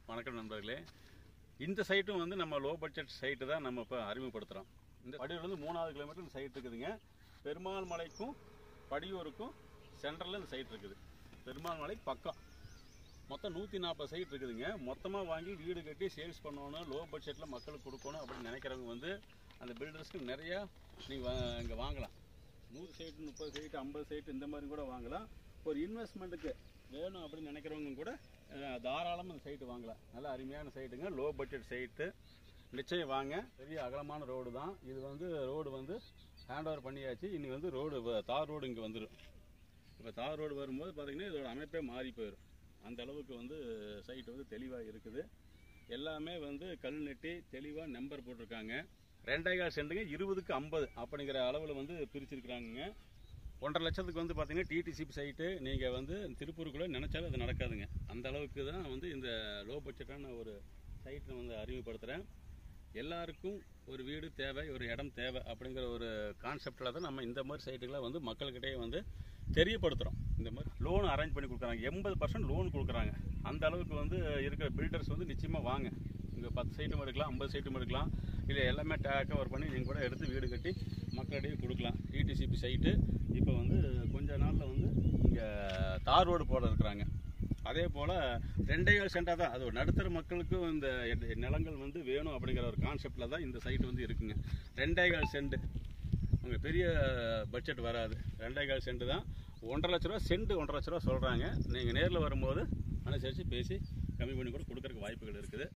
வணக்கம் நண்பர்களே இந்த சைட்டும் வந்து நம்ம லோ பட்ஜெட் சைட்டு தான் நம்ம இப்போ அறிமுகப்படுத்துகிறோம் இந்த படியூர்லேருந்து மூணாவது கிலோமீட்டர் இந்த சைட் இருக்குதுங்க பெருமாள் மலைக்கும் படியூருக்கும் சென்டரில் இந்த சைட் இருக்குது பெருமாள் மலை பக்கம் மொத்தம் நூற்றி நாற்பது சைட் இருக்குதுங்க மொத்தமாக வாங்கி வீடு கட்டி சேல்ஸ் பண்ணணும் லோ பட்ஜெட்டில் மக்களுக்கு கொடுக்கணும் அப்படின்னு நினைக்கிறவங்க வந்து அந்த பில்டர்ஸ்க்கு நிறையா நீங்கள் இங்கே வாங்கலாம் நூறு சைட்டு முப்பது சைட்டு ஐம்பது சைட்டு இந்த மாதிரி கூட வாங்கலாம் ஒரு இன்வெஸ்ட்மெண்ட்டுக்கு வேணும் அப்படின்னு நினைக்கிறவங்க கூட அஹ், தாராளமா இந்த சைட்டு வாங்கலாம் நல்ல அருமையான சைட்டுங்க லோ பட்ஜெட் சைட்டு நிச்சயம் வாங்க பெரிய அகலமான ரோடு தான் இது வந்து ரோடு வந்து ஹேண்ட் ஓவர் பண்ணியாச்சு இனி வந்து ரோடு தார் ரோடு இங்கே வந்துடும் இப்போ தார் ரோடு வரும்போது பார்த்தீங்கன்னா இதோட அமைப்பே மாறி போயிடும் அந்த அளவுக்கு வந்து சைட் வந்து தெளிவாக இருக்குது எல்லாமே வந்து கல் நெட்டி தெளிவாக நம்பர் போட்டிருக்காங்க ரெண்டாயிரம் சென்ட்டுங்க இருபதுக்கு ஐம்பது அப்படிங்கிற அளவில் வந்து பிரிச்சிருக்கிறாங்க ஒன்றரை லட்சத்துக்கு வந்து பார்த்தீங்கன்னா டிடிசிபி சைட்டு நீங்கள் வந்து திருப்பூருக்குள்ளே நினச்சாலும் அது நடக்காதுங்க அந்த அளவுக்கு தான் வந்து இந்த லோ பட்ஜெட்டான ஒரு சைட் நான் வந்து அறிமுகப்படுத்துகிறேன் எல்லாருக்கும் ஒரு வீடு தேவை ஒரு இடம் தேவை அப்படிங்கிற ஒரு கான்செப்டில் தான் நம்ம இந்த மாதிரி சைட்டுகளை வந்து மக்கள்கிட்டயே வந்து தெரியப்படுத்துகிறோம் இந்த மாதிரி லோன் அரேஞ்ச் பண்ணி கொடுக்குறாங்க எண்பது பர்சன்ட் லோன் கொடுக்குறாங்க அந்த அளவுக்கு வந்து இருக்கிற பில்டர்ஸ் வந்து நிச்சயமாக வாங்க இங்கே பத்து சைட்டும் எடுக்கலாம் ஐம்பது சைட்டும் எடுக்கலாம் இல்லை எல்லாமே டேக் கவர் பண்ணி நீங்கள் கூட எடுத்து வீடு கட்டி மக்களிடையே கொடுக்கலாம் டிடிசிபி சைட்டு இப்போ வந்து கொஞ்ச நாளில் வந்து இங்கே தார் ரோடு போட இருக்கிறாங்க அதே போல் ரெண்டே கால் சென்டாக தான் அது ஒரு நடுத்தர மக்களுக்கும் இந்த எட- நிலங்கள் வந்து வேணும் அப்படிங்கிற ஒரு கான்செப்டில் தான் இந்த சைட் வந்து இருக்குங்க ரெண்டே கால் சென்ட் உங்கள் பெரிய பட்ஜெட் வராது ரெண்டே கால் சென்ட் தான் ஒன்றரை லட்ச ரூபா சென்ட் ஒன்றரை லட்ச ரூபா சொல்கிறாங்க நீங்கள் நேரில் வரும்போது அனுசரித்து பேசி கம்மி பண்ணி கூட கொடுக்கறதுக்கு வாய்ப்புகள் இருக்குது